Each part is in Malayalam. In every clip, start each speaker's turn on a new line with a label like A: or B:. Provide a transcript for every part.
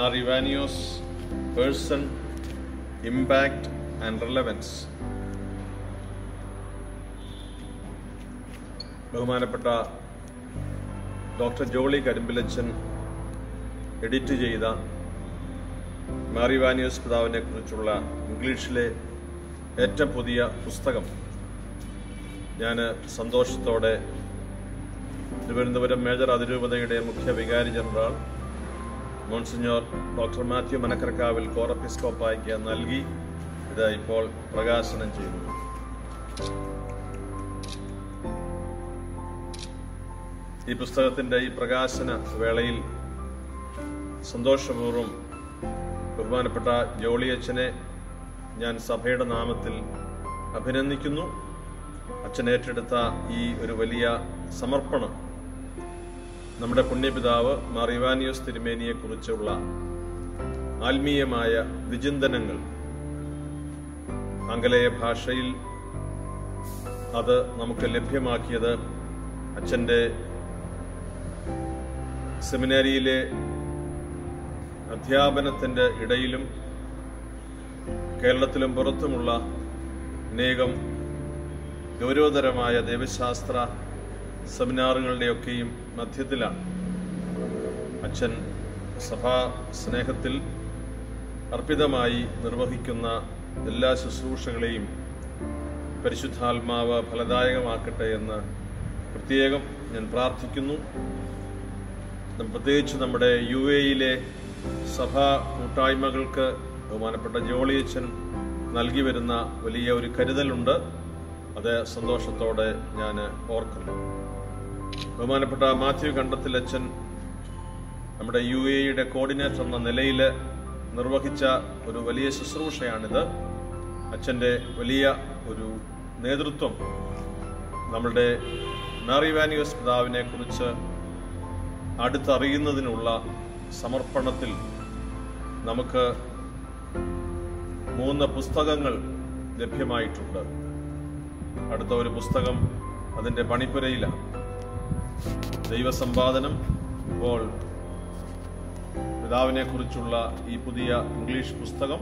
A: Mar Ivanios person impact and relevance ബഹുമാനപ്പെട്ട ഡോക്ടർ ജോളി കരിമ്പിലച്ചൻ എഡിറ്റ് ചെയ്ത മാറി വാനിയോസ് പിതാവിനെ കുറിച്ചുള്ള ഇംഗ്ലീഷിലെ ഏറ്റവും പുതിയ പുസ്തകം ഞാൻ സന്തോഷത്തോടെ തിരുവനന്തപുരം മേജർ അതിരൂപതയുടെ മുഖ്യ വികാരി general monsignor doctor Mathew Manakkarakkavil കോറപ്പിസ്കോപ്പായിക്ക് നൽകി ഇത് ഇപ്പോൾ പ്രകാശനം ചെയ്തു ഈ പുസ്തകത്തിന്റെ ഈ പ്രകാശന വേളയിൽ സന്തോഷപൂർവ്വം ബഹുമാനപ്പെട്ട ജോളിയച്ചനെ ഞാൻ സഭയുടെ നാമത്തിൽ അഭിനന്ദിക്കുന്നു അച്ഛൻ ഏറ്റെടുത്ത ഈ ഒരു വലിയ സമർപ്പണം നമ്മുടെ പുണ്യപിതാവ് മാറിവാനിയോസ് തിരുമേനിയെ കുറിച്ചുള്ള ആത്മീയമായ വിചിന്തനങ്ങൾ ആംഗലേയ ഭാഷയിൽ അത് നമുക്ക് ലഭ്യമാക്കിയത് അച്ഛൻ്റെ സെമിനാരിയിലെ അധ്യാപനത്തിൻ്റെ ഇടയിലും കേരളത്തിലും പുറത്തുമുള്ള അനേകം ഗൗരവതരമായ ദൈവശാസ്ത്ര സെമിനാറുകളുടെയൊക്കെയും മധ്യത്തിലാണ് അച്ഛൻ സഭാ സ്നേഹത്തിൽ അർപ്പിതമായി നിർവഹിക്കുന്ന എല്ലാ ശുശ്രൂഷകളെയും പരിശുദ്ധാത്മാവ് ഫലദായകമാക്കട്ടെ എന്ന് പ്രത്യേകം ഞാൻ പ്രാർത്ഥിക്കുന്നു പ്രത്യേകിച്ച് നമ്മുടെ യു എയിലെ സഭാ കൂട്ടായ്മകൾക്ക് ബഹുമാനപ്പെട്ട ജോളിയച്ചൻ നൽകി വരുന്ന വലിയ ഒരു കരുതലുണ്ട് അത് സന്തോഷത്തോടെ ഞാൻ ഓർക്കുന്നു ബഹുമാനപ്പെട്ട മാത്യു കണ്ടത്തിലച്ചൻ നമ്മുടെ യു എയുടെ കോർഡിനേറ്റർ എന്ന നിലയിൽ നിർവഹിച്ച ഒരു വലിയ ശുശ്രൂഷയാണിത് അച്ഛൻ്റെ വലിയ ഒരു നേതൃത്വം നമ്മളുടെ മാറി വാനിയോസ് പിതാവിനെ കുറിച്ച് അടുത്തറിയുന്നതിനുള്ള സമർപ്പണത്തിൽ നമുക്ക് മൂന്ന് പുസ്തകങ്ങൾ ലഭ്യമായിട്ടുണ്ട് അടുത്ത ഒരു പുസ്തകം അതിൻ്റെ പണിപ്പുരയിലാണ് ദൈവസമ്പാദനം ഇപ്പോൾ പിതാവിനെ കുറിച്ചുള്ള ഈ പുതിയ ഇംഗ്ലീഷ് പുസ്തകം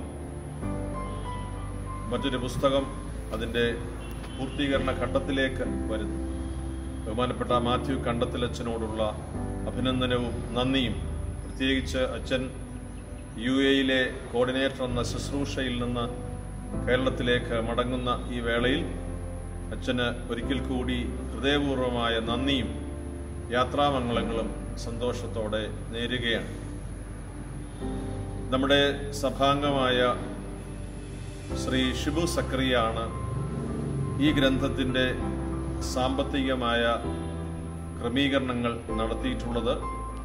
A: മറ്റൊരു പുസ്തകം അതിൻ്റെ പൂർത്തീകരണ ഘട്ടത്തിലേക്ക് വരുന്നു ബഹുമാനപ്പെട്ട മാത്യു കണ്ടത്തിലച്ഛനോടുള്ള അഭിനന്ദനവും നന്ദിയും പ്രത്യേകിച്ച് അച്ഛൻ യു എയിലെ കോർഡിനേറ്റർ എന്ന ശുശ്രൂഷയിൽ നിന്ന് കേരളത്തിലേക്ക് മടങ്ങുന്ന ഈ വേളയിൽ അച്ഛന് ഒരിക്കൽ കൂടി ഹൃദയപൂർവമായ നന്ദിയും യാത്രാമംഗളങ്ങളും സന്തോഷത്തോടെ നേരുകയാണ് നമ്മുടെ സഭാംഗമായ ശ്രീ ഷിബു സക്രിയാണ് ഈ ഗ്രന്ഥത്തിൻ്റെ സാമ്പത്തികമായ ക്രമീകരണങ്ങൾ നടത്തിയിട്ടുള്ളത്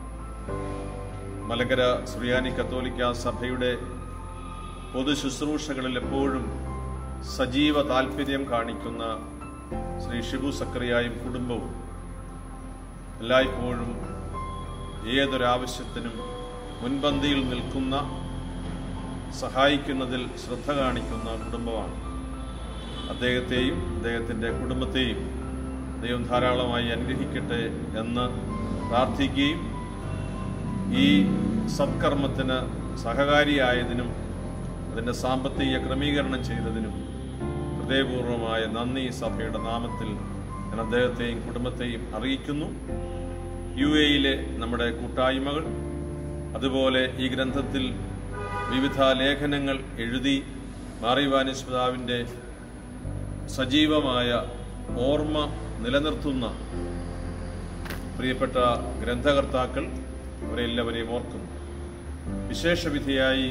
A: മലങ്കര സുറിയാനി കത്തോലിക്ക സഭയുടെ പൊതു ശുശ്രൂഷകളിൽ എപ്പോഴും സജീവ താല്പര്യം കാണിക്കുന്ന ശ്രീ ഷിബു സക്രിയായും കുടുംബവും എല്ലായ്പ്പോഴും ഏതൊരാവശ്യത്തിനും മുൻപന്തിയിൽ നിൽക്കുന്ന സഹായിക്കുന്നതിൽ ശ്രദ്ധ കാണിക്കുന്ന കുടുംബമാണ് അദ്ദേഹത്തെയും അദ്ദേഹത്തിൻ്റെ കുടുംബത്തെയും ദൈവം ധാരാളമായി അനുഗ്രഹിക്കട്ടെ എന്ന് പ്രാർത്ഥിക്കുകയും ഈ സത്കർമ്മത്തിന് സഹകാരിയായതിനും അതിൻ്റെ സാമ്പത്തിക ക്രമീകരണം ചെയ്തതിനും ഹൃദയപൂർവമായ നന്ദി സഭയുടെ നാമത്തിൽ ഞാൻ അദ്ദേഹത്തെയും കുടുംബത്തെയും അറിയിക്കുന്നു യു എയിലെ നമ്മുടെ കൂട്ടായ്മകൾ അതുപോലെ ഈ ഗ്രന്ഥത്തിൽ വിവിധ ലേഖനങ്ങൾ എഴുതി മാറിവാനിസ് പിതാവിൻ്റെ സജീവമായ ഓർമ്മ നിലനിർത്തുന്ന പ്രിയപ്പെട്ട ഗ്രന്ഥകർത്താക്കൾ അവരെല്ലാവരെയും ഓർക്കുന്നു വിശേഷവിധിയായി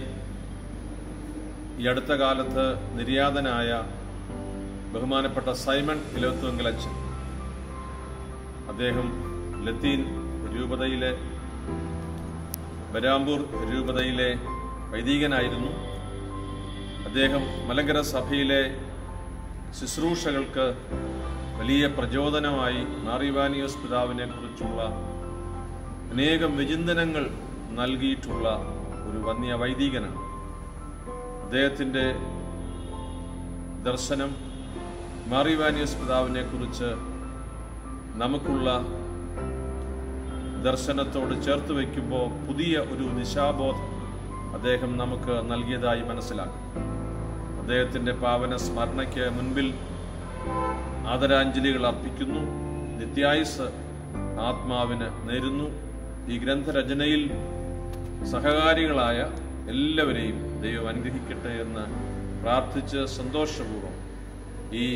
A: ഈ അടുത്ത കാലത്ത് നിര്യാതനായ ബഹുമാനപ്പെട്ട സൈമൺ ഇലത്തുവങ്കലച്ചൻ അദ്ദേഹം ലത്തീൻ രൂപതയിലെ ബരാമ്പൂർ രൂപതയിലെ വൈദികനായിരുന്നു അദ്ദേഹം മലങ്കര സഭയിലെ ശുശ്രൂഷകൾക്ക് വലിയ പ്രചോദനമായി മാറിവാനിയോസ് പിതാവിനെ കുറിച്ചുള്ള അനേകം വിചിന്തനങ്ങൾ നൽകിയിട്ടുള്ള ഒരു വന്യ വൈദികനാണ് അദ്ദേഹത്തിൻ്റെ ദർശനം മാറിവാനിയസ് പിതാവിനെ കുറിച്ച് നമുക്കുള്ള ദർശനത്തോട് ചേർത്ത് വയ്ക്കുമ്പോൾ പുതിയ ഒരു ദിശാബോധം അദ്ദേഹം നമുക്ക് നൽകിയതായി മനസ്സിലാക്കും അദ്ദേഹത്തിൻ്റെ പാവന സ്മരണയ്ക്ക് മുൻപിൽ ആദരാഞ്ജലികൾ അർപ്പിക്കുന്നു നിത്യായുസ് ആത്മാവിന് നേരുന്നു ഈ ഗ്രന്ഥരചനയിൽ സഹകാരികളായ എല്ലാവരെയും ദൈവം അനുഗ്രഹിക്കട്ടെ എന്ന് പ്രാർത്ഥിച്ച് സന്തോഷപൂർവ്വം ഈ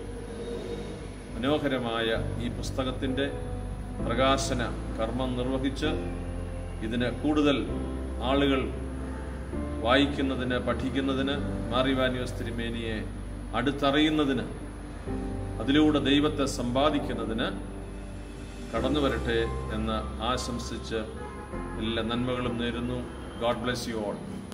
A: മനോഹരമായ ഈ പുസ്തകത്തിൻ്റെ പ്രകാശന കർമ്മം നിർവഹിച്ച് ഇതിന് കൂടുതൽ ആളുകൾ വായിക്കുന്നതിന് പഠിക്കുന്നതിന് മാറിവാനിയോസ് തിരുമേനിയെ അടുത്തറിയുന്നതിന് അതിലൂടെ ദൈവത്തെ സമ്പാദിക്കുന്നതിന് കടന്നു വരട്ടെ എന്ന് ആശംസിച്ച് എല്ലാ നന്മകളും നേരുന്നു ഗോഡ് ബ്ലെസ് യു ഓൾ